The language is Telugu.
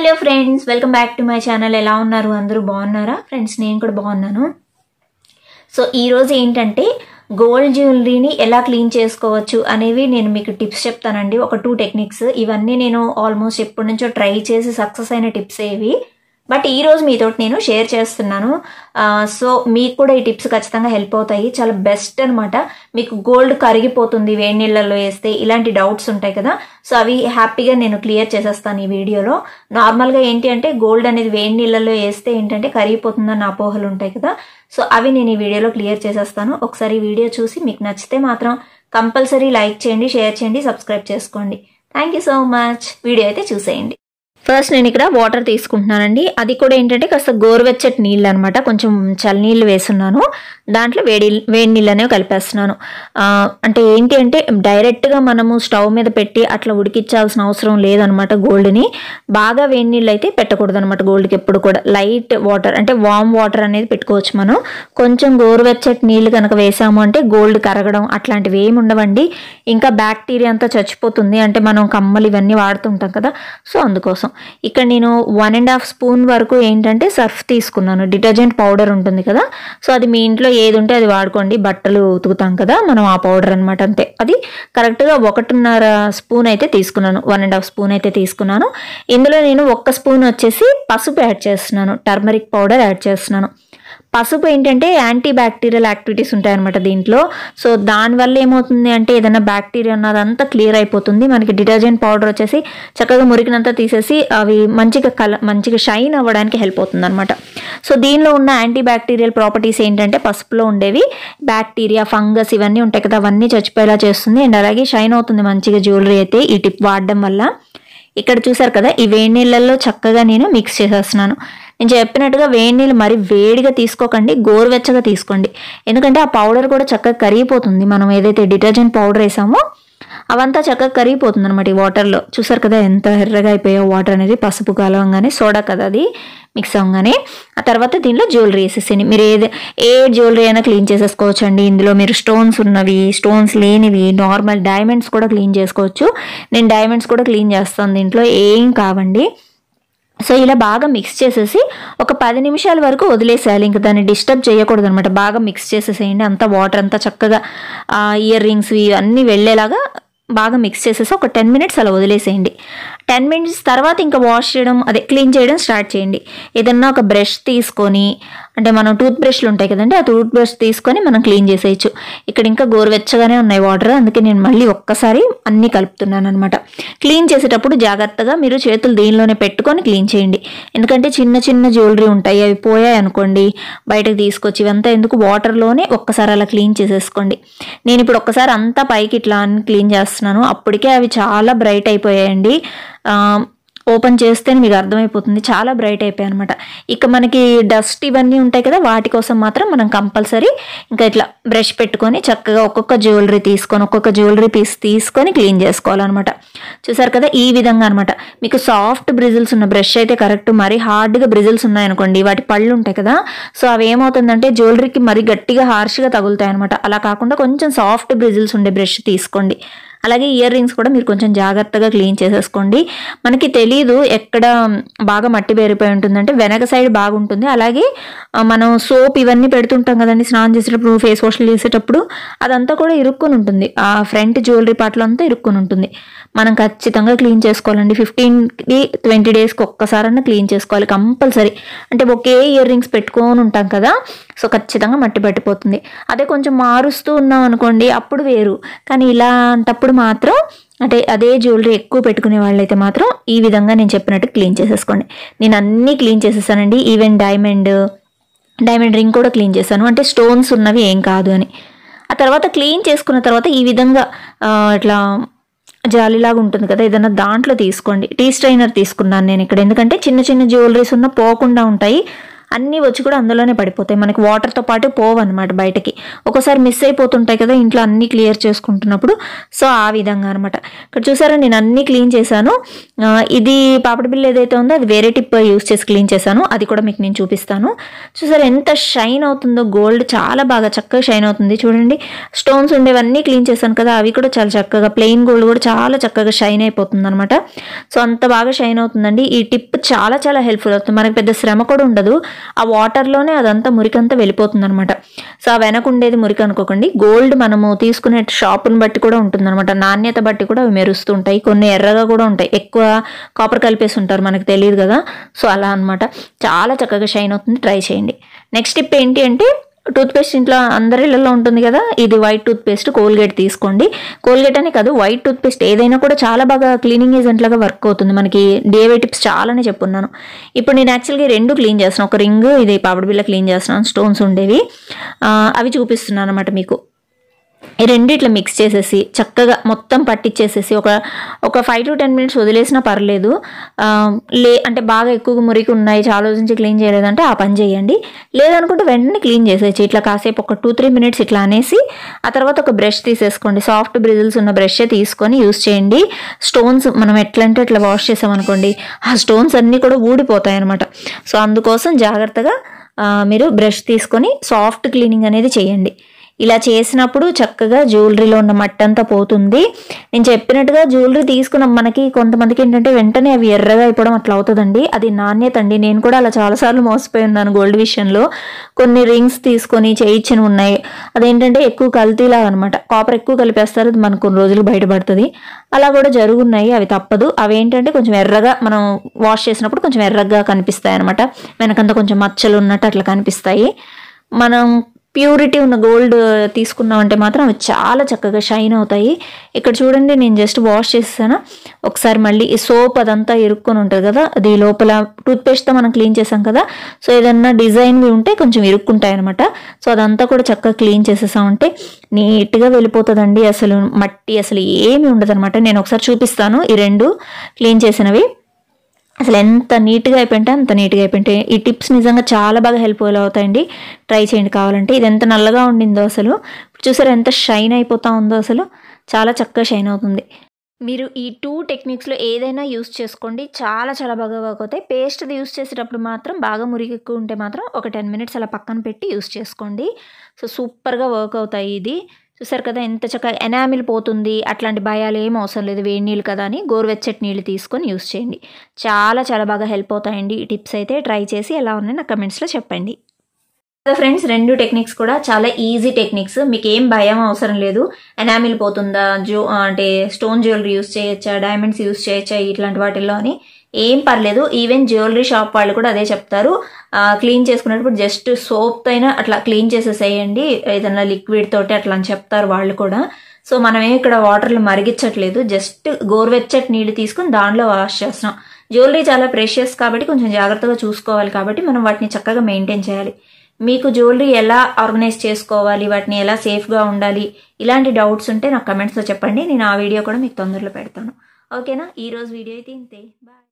hello friends welcome back to my channel ఎలా ఉన్నారు అందరూ బాగున్నారా ఫ్రెండ్స్ నేను కూడా బాగున్నాను సో ఈరోజు ఏంటంటే గోల్డ్ జ్యువెలరీని ఎలా క్లీన్ చేసుకోవచ్చు అనేవి నేను మీకు టిప్స్ చెప్తానండి ఒక టూ టెక్నిక్స్ ఇవన్నీ నేను ఆల్మోస్ట్ ఎప్పటి నుంచో ట్రై చేసి సక్సెస్ అయిన టిప్స్ ఏవి బట్ ఈ రోజు మీతో నేను షేర్ చేస్తున్నాను సో మీకు కూడా ఈ టిప్స్ ఖచ్చితంగా హెల్ప్ అవుతాయి చాలా బెస్ట్ అనమాట మీకు గోల్డ్ కరిగిపోతుంది వేడి నీళ్ళల్లో వేస్తే ఇలాంటి డౌట్స్ ఉంటాయి కదా సో అవి హ్యాపీగా నేను క్లియర్ చేసేస్తాను ఈ వీడియోలో నార్మల్గా ఏంటి అంటే గోల్డ్ అనేది వేడి నీళ్ళల్లో వేస్తే ఏంటంటే కరిగిపోతుందన్న అపోహలు ఉంటాయి కదా సో అవి నేను ఈ వీడియోలో క్లియర్ చేసేస్తాను ఒకసారి ఈ వీడియో చూసి మీకు నచ్చితే మాత్రం కంపల్సరీ లైక్ చేయండి షేర్ చేయండి సబ్స్క్రైబ్ చేసుకోండి thank you so much video అయితే చూసేయండి ఫస్ట్ నేను ఇక్కడ వాటర్ తీసుకుంటున్నానండి అది కూడా ఏంటంటే కాస్త గోరువెచ్చటి నీళ్ళు అనమాట కొంచెం చల్ల నీళ్ళు వేస్తున్నాను దాంట్లో వేడి వేడి నీళ్ళు అనేవి కలిపేస్తున్నాను ఆ, అంటే ఏంటి అంటే డైరెక్ట్గా మనము స్టవ్ మీద పెట్టి అట్లా ఉడికించాల్సిన అవసరం లేదనమాట గోల్డ్ని బాగా వేడి నీళ్ళు అయితే పెట్టకూడదు అనమాట గోల్డ్కి ఎప్పుడు కూడా లైట్ వాటర్ అంటే వామ్ వాటర్ అనేది పెట్టుకోవచ్చు మనం కొంచెం గోరువెచ్చటి నీళ్ళు కనుక వేసాము అంటే గోల్డ్ కరగడం అట్లాంటివి ఏమి ఉండవండి ఇంకా బ్యాక్టీరియా అంతా చచ్చిపోతుంది అంటే మనం కమ్మలు ఇవన్నీ వాడుతుంటాం కదా సో అందుకోసం ఇక్కడ నేను వన్ అండ్ హాఫ్ స్పూన్ వరకు ఏంటంటే సర్ఫ్ తీసుకున్నాను డిటర్జెంట్ పౌడర్ ఉంటుంది కదా సో అది మీ ఇంట్లో ఏది ఉంటే అది వాడుకోండి బట్టలు ఉతుకుతాం కదా మనం ఆ పౌడర్ అనమాట అంతే అది కరెక్ట్గా ఒకటిన్నర స్పూన్ అయితే తీసుకున్నాను వన్ అండ్ హాఫ్ స్పూన్ అయితే తీసుకున్నాను ఇందులో నేను ఒక్క స్పూన్ వచ్చేసి పసుపు యాడ్ చేస్తున్నాను టర్మరిక్ పౌడర్ యాడ్ చేస్తున్నాను పసుపు ఏంటంటే యాంటీ బ్యాక్టీరియల్ యాక్టివిటీస్ ఉంటాయన్నమాట దీంట్లో సో దానివల్ల ఏమవుతుంది అంటే ఏదైనా బ్యాక్టీరియా ఉన్నదంతా క్లియర్ అయిపోతుంది మనకి డిటర్జెంట్ పౌడర్ వచ్చేసి చక్కగా మురికినంతా తీసేసి అవి మంచిగా కల మంచిగా షైన్ అవ్వడానికి హెల్ప్ అవుతుంది అనమాట సో దీనిలో ఉన్న యాంటీ బ్యాక్టీరియల్ ప్రాపర్టీస్ ఏంటంటే పసుపులో ఉండేవి బ్యాక్టీరియా ఫంగస్ ఇవన్నీ ఉంటాయి కదా అవన్నీ చచ్చిపోయేలా చేస్తుంది అండ్ అలాగే షైన్ అవుతుంది మంచిగా జ్యువెలరీ అయితే ఈ టిప్ వాడడం వల్ల ఇక్కడ చూసారు కదా ఈ వేడి నీళ్ళల్లో చక్కగా నేను మిక్స్ చేసేస్తున్నాను నేను చెప్పినట్టుగా వేడి నీళ్ళు మరి వేడిగా తీసుకోకండి గోరువెచ్చగా తీసుకోండి ఎందుకంటే ఆ పౌడర్ కూడా చక్కగా కరిగిపోతుంది మనం ఏదైతే డిటర్జెంట్ పౌడర్ వేసామో అవంతా చక్కగా కరిగిపోతుంది అనమాట ఈ వాటర్లో చూసారు కదా ఎంత ఎర్రగా అయిపోయాయో వాటర్ అనేది పసుపు కలవంగానే సోడా కదా అది మిక్స్ అవ్వగానే ఆ తర్వాత దీనిలో జ్యువెలరీ వేసేసేయండి మీరు ఏది ఏ జ్యువెలరీ అయినా క్లీన్ చేసేసుకోవచ్చు అండి ఇందులో మీరు స్టోన్స్ ఉన్నవి స్టోన్స్ లేనివి నార్మల్ డైమండ్స్ కూడా క్లీన్ చేసుకోవచ్చు నేను డైమండ్స్ కూడా క్లీన్ చేస్తాను దీంట్లో ఏం కావండి సో ఇలా బాగా మిక్స్ చేసేసి ఒక పది నిమిషాల వరకు వదిలేసేయాలి ఇంకా దాన్ని డిస్టర్బ్ చేయకూడదు అనమాట బాగా మిక్స్ చేసేసేయండి అంతా వాటర్ అంతా చక్కగా ఇయర్ రింగ్స్ ఇవన్నీ వెళ్ళేలాగా బాగా మిక్స్ చేసేసి ఒక టెన్ మినిట్స్ అలా వదిలేసేయండి టెన్ మినిట్స్ తర్వాత ఇంకా వాష్ చేయడం అదే క్లీన్ చేయడం స్టార్ట్ చేయండి ఏదన్నా ఒక బ్రష్ తీసుకొని అంటే మనం టూత్ బ్రష్లు ఉంటాయి కదండి ఆ టూత్ బ్రష్ తీసుకొని మనం క్లీన్ చేసేయచ్చు ఇక్కడ ఇంకా గోరువెచ్చగానే ఉన్నాయి వాటర్ అందుకే నేను మళ్ళీ ఒక్కసారి అన్నీ కలుపుతున్నాను అనమాట క్లీన్ చేసేటప్పుడు జాగ్రత్తగా మీరు చేతులు దీనిలోనే పెట్టుకొని క్లీన్ చేయండి ఎందుకంటే చిన్న చిన్న జ్యువెలరీ ఉంటాయి అవి పోయాయి అనుకోండి బయటకు తీసుకొచ్చి ఇవంతా ఎందుకు వాటర్లోనే ఒక్కసారి అలా క్లీన్ చేసేసుకోండి నేను ఇప్పుడు ఒక్కసారి అంతా పైకి ఇట్లా అని క్లీన్ చేస్తున్నాను అప్పటికే అవి చాలా బ్రైట్ అయిపోయాయండి ఆ, ఓపెన్ చేస్తే మీకు అర్థమైపోతుంది చాలా బ్రైట్ అయిపోయాయి అనమాట ఇక మనకి డస్ట్ ఇవన్నీ ఉంటాయి కదా వాటి కోసం మాత్రం మనం కంపల్సరీ ఇంకా ఇట్లా బ్రష్ పెట్టుకొని చక్కగా ఒక్కొక్క జ్యువెలరీ తీసుకొని ఒక్కొక్క జ్యువెలరీ పీస్ తీసుకొని క్లీన్ చేసుకోవాలన్నమాట చూసారు కదా ఈ విధంగా అనమాట మీకు సాఫ్ట్ బ్రిజిల్స్ ఉన్న బ్రష్ అయితే కరెక్ట్ మరి హార్డ్గా బ్రిజిల్స్ ఉన్నాయనుకోండి వాటి పళ్ళు ఉంటాయి కదా సో అవి ఏమవుతుందంటే జ్యువెలరీకి మరి గట్టిగా హార్ష్గా తగులుతాయి అనమాట అలా కాకుండా కొంచెం సాఫ్ట్ బ్రిజిల్స్ ఉండే బ్రష్ తీసుకోండి అలాగే ఇయర్ రింగ్స్ కూడా మీరు కొంచెం జాగ్రత్తగా క్లీన్ చేసేసుకోండి మనకి తెలియదు ఎక్కడ బాగా మట్టి పేరిపోయి ఉంటుందంటే వెనక సైడ్ బాగుంటుంది అలాగే ఆ, మనం సోప్ ఇవన్నీ పెడుతుంటాం కదండి స్నానం చేసేటప్పుడు ఫేస్ వాష్లు చేసేటప్పుడు అదంతా కూడా ఇరుక్కుని ఉంటుంది ఆ ఫ్రంట్ జ్యువెలరీ పార్ట్లో అంతా ఇరుక్కుని ఉంటుంది మనం ఖచ్చితంగా క్లీన్ చేసుకోవాలండి ఫిఫ్టీన్కి ట్వంటీ డేస్కి ఒక్కసారన్నా క్లీన్ చేసుకోవాలి కంపల్సరీ అంటే ఒకే ఇయర్ రింగ్స్ పెట్టుకొని ఉంటాం కదా సో ఖచ్చితంగా మట్టి పట్టిపోతుంది అదే కొంచెం మారుస్తూ ఉన్నాం అనుకోండి అప్పుడు వేరు కానీ ఇలాంటప్పుడు మాత్రం అంటే అదే జ్యువెలరీ ఎక్కువ పెట్టుకునే వాళ్ళైతే మాత్రం ఈ విధంగా నేను చెప్పినట్టు క్లీన్ చేసేసుకోండి నేను అన్నీ క్లీన్ చేసేసానండి ఈవెన్ డైమండ్ డైమండ్ రింగ్ కూడా క్లీన్ చేశాను అంటే స్టోన్స్ ఉన్నవి ఏం కాదు అని ఆ తర్వాత క్లీన్ చేసుకున్న తర్వాత ఈ విధంగా ఆ, ఇట్లా జాలీలాగా ఉంటుంది కదా ఏదైనా దాంట్లో తీసుకోండి టీ స్ట్రైనర్ తీసుకున్నాను నేను ఇక్కడ ఎందుకంటే చిన్న చిన్న జ్యువెలరీస్ ఉన్న పోకుండా ఉంటాయి అన్నీ వచ్చి కూడా అందులోనే పడిపోతాయి మనకి వాటర్తో పాటు పోవు అనమాట బయటకి ఒకసారి మిస్ అయిపోతుంటాయి కదా ఇంట్లో అన్నీ క్లియర్ చేసుకుంటున్నప్పుడు సో ఆ విధంగా అనమాట ఇక్కడ చూసారా నేను అన్నీ క్లీన్ చేశాను ఆ, ఇది పాపడి బిల్ ఏదైతే ఉందో అది వేరే టిప్ యూస్ చేసి క్లీన్ చేశాను అది కూడా మీకు నేను చూపిస్తాను చూసారా ఎంత షైన్ అవుతుందో గోల్డ్ చాలా బాగా చక్కగా షైన్ అవుతుంది చూడండి స్టోన్స్ ఉండేవన్నీ క్లీన్ చేశాను కదా అవి కూడా చాలా చక్కగా ప్లెయిన్ గోల్డ్ కూడా చాలా చక్కగా షైన్ అయిపోతుంది అనమాట సో అంత బాగా షైన్ అవుతుందండి ఈ టిప్ చాలా చాలా హెల్ప్ఫుల్ అవుతుంది మనకి పెద్ద శ్రమ కూడా ఉండదు ఆ వాటర్లోనే అదంతా మురికంతా వెళ్ళిపోతుంది అనమాట సో ఆ వెనక ఉండేది మురికి అనుకోకండి గోల్డ్ మనము తీసుకునే షాపుని బట్టి కూడా ఉంటుంది అనమాట నాణ్యత బట్టి కూడా అవి మెరుస్తుంటాయి కొన్ని ఎర్రగా కూడా ఉంటాయి ఎక్కువ కాపర్ కలిపేసి ఉంటారు మనకు తెలియదు కదా సో అలా అనమాట చాలా చక్కగా షైన్ అవుతుంది ట్రై చేయండి నెక్స్ట్ టిప్ ఏంటి అంటే టూత్ పేస్ట్ ఇంట్లో అందరి ఇళ్ళలో ఉంటుంది కదా ఇది వైట్ టూత్ పేస్ట్ కోల్గేట్ తీసుకోండి కోల్గేట్ అనే కాదు వైట్ టూత్ పేస్ట్ ఏదైనా కూడా చాలా బాగా క్లీనింగ్ ఏజెంట్ లాగా వర్క్ అవుతుంది మనకి డిఏవై టిప్స్ చాలానే చెప్పున్నాను ఇప్పుడు నేను యాక్చువల్గా రెండు క్లీన్ చేస్తున్నాను ఒక రింగ్ ఇది పాపడి బిల్ల క్లీన్ చేస్తున్నాను స్టోన్స్ ఉండేవి ఆ, అవి చూపిస్తున్నాను అనమాట మీకు ఈ రెండు ఇట్లా మిక్స్ చేసేసి చక్కగా మొత్తం పట్టించేసేసి ఒక ఒక ఫైవ్ టు టెన్ మినిట్స్ వదిలేసినా పర్లేదు ఆ, లే అంటే బాగా ఎక్కువ మురికి ఉన్నాయి చాలా రోజు నుంచి క్లీన్ చేయలేదంటే ఆ పని చేయండి లేదనుకుంటే వెంటనే క్లీన్ చేసేయచ్చు ఇట్లా కాసేపు ఒక టూ త్రీ మినిట్స్ ఇట్లా అనేసి ఆ తర్వాత ఒక బ్రష్ తీసేసుకోండి సాఫ్ట్ బ్రిజిల్స్ ఉన్న బ్రష్ తీసుకొని యూస్ చేయండి స్టోన్స్ మనం ఎట్లా అంటే అట్లా వాష్ చేసామనుకోండి ఆ స్టోన్స్ అన్నీ కూడా ఊడిపోతాయి అనమాట సో అందుకోసం జాగ్రత్తగా ఆ, మీరు బ్రష్ తీసుకొని సాఫ్ట్ క్లీనింగ్ అనేది చేయండి ఇలా చేసినప్పుడు చక్కగా జ్యువెలరీలో ఉన్న మట్టి అంతా పోతుంది నేను చెప్పినట్టుగా జ్యువెలరీ తీసుకున్న మనకి కొంతమందికి ఏంటంటే వెంటనే అవి ఎర్రగా అయిపోవడం అట్లా అవుతుందండి అది నాణ్యత అండి నేను కూడా అలా చాలాసార్లు మోసపోయి ఉన్నాను గోల్డ్ విషయంలో కొన్ని రింగ్స్ తీసుకొని చేయించిన ఉన్నాయి అదేంటంటే ఎక్కువ కల్తీలాగా అనమాట కాపర్ ఎక్కువ కలిపేస్తారు అది మనకు కొన్ని రోజులు బయటపడుతుంది అలా కూడా జరుగున్నాయి అవి తప్పదు అవి ఏంటంటే కొంచెం ఎర్రగా మనం వాష్ చేసినప్పుడు కొంచెం ఎర్రగా కనిపిస్తాయి అనమాట వెనకంతా కొంచెం మచ్చలు ఉన్నట్టు అట్లా కనిపిస్తాయి మనం ప్యూరిటీ ఉన్న గోల్డ్ తీసుకున్నామంటే మాత్రం అవి చాలా చక్కగా షైన్ అవుతాయి ఇక్కడ చూడండి నేను జస్ట్ వాష్ చేసాను ఒకసారి మళ్ళీ ఈ సోప్ అదంతా ఇరుక్కొని ఉంటుంది కదా అది లోపల టూత్పేస్ట్తో మనం క్లీన్ చేసాం కదా సో ఏదన్నా డిజైన్వి ఉంటే కొంచెం ఇరుక్కుంటాయి అనమాట సో అదంతా కూడా చక్కగా క్లీన్ చేసేసామంటే నీట్గా వెళ్ళిపోతుందండి అసలు మట్టి అసలు ఏమి ఉండదు నేను ఒకసారి చూపిస్తాను ఈ రెండు క్లీన్ చేసినవి అసలు ఎంత నీట్గా అయిపోయింటే అంత నీట్గా అయిపోయింటే ఈ టిప్స్ నిజంగా చాలా బాగా హెల్ప్ఫుల్ అవుతాయండి ట్రై చేయండి కావాలంటే ఇది ఎంత నల్లగా ఉండిందో అసలు చూసారా ఎంత షైన్ అయిపోతా ఉందో అసలు చాలా చక్కగా షైన్ అవుతుంది మీరు ఈ టూ టెక్నిక్స్లో ఏదైనా యూస్ చేసుకోండి చాలా చాలా బాగా వర్క్ అవుతాయి పేస్ట్ యూస్ చేసేటప్పుడు మాత్రం బాగా మురికి ఎక్కువ ఉంటే మాత్రం ఒక టెన్ మినిట్స్ అలా పక్కన పెట్టి యూస్ చేసుకోండి సో సూపర్గా వర్క్ అవుతాయి ఇది చూసారు కదా ఎంత చక్కగా ఎనామిల్ పోతుంది అట్లాంటి భయాలు ఏం అవసరం లేదు వేడి నీళ్ళు కదా అని గోరువెచ్చటి నీళ్ళు తీసుకొని యూస్ చేయండి చాలా చాలా బాగా హెల్ప్ అవుతాయండి ఈ టిప్స్ అయితే ట్రై చేసి ఎలా ఉన్నాయి నా కమెంట్స్లో చెప్పండి ఫ్రెండ్స్ రెండు టెక్నిక్స్ కూడా చాలా ఈజీ టెక్నిక్స్ మీకు ఏం భయం అవసరం లేదు ఎనామిల్ పోతుందా జో అంటే స్టోన్ జ్యువెలరీ యూస్ చేయొచ్చా డైమండ్స్ యూస్ చేయొచ్చా ఇట్లాంటి వాటిల్లో అని ఏం పర్లేదు ఈవెన్ జ్యువెలరీ షాప్ వాళ్ళు కూడా అదే చెప్తారు క్లీన్ చేసుకునేటప్పుడు జస్ట్ సోప్ అయినా అట్లా క్లీన్ చేసేసేయండి ఏదైనా లిక్విడ్ తోటి అట్లా అని చెప్తారు వాళ్ళు కూడా సో మనమే ఇక్కడ వాటర్లో మరిగించట్లేదు జస్ట్ గోరువెచ్చటి నీళ్ళు తీసుకుని దాంట్లో వాష్ చేస్తున్నాం జ్యువెలరీ చాలా ప్రెషియస్ కాబట్టి కొంచెం జాగ్రత్తగా చూసుకోవాలి కాబట్టి మనం వాటిని చక్కగా మెయింటైన్ చేయాలి మీకు జ్యువెలరీ ఎలా ఆర్గనైజ్ చేసుకోవాలి వాటిని ఎలా సేఫ్గా ఉండాలి ఇలాంటి డౌట్స్ ఉంటే నాకు కమెంట్స్లో చెప్పండి నేను ఆ వీడియో కూడా మీకు తొందరలో పెడతాను ఓకేనా ఈ రోజు వీడియో అయితే ఇంతే బాయ్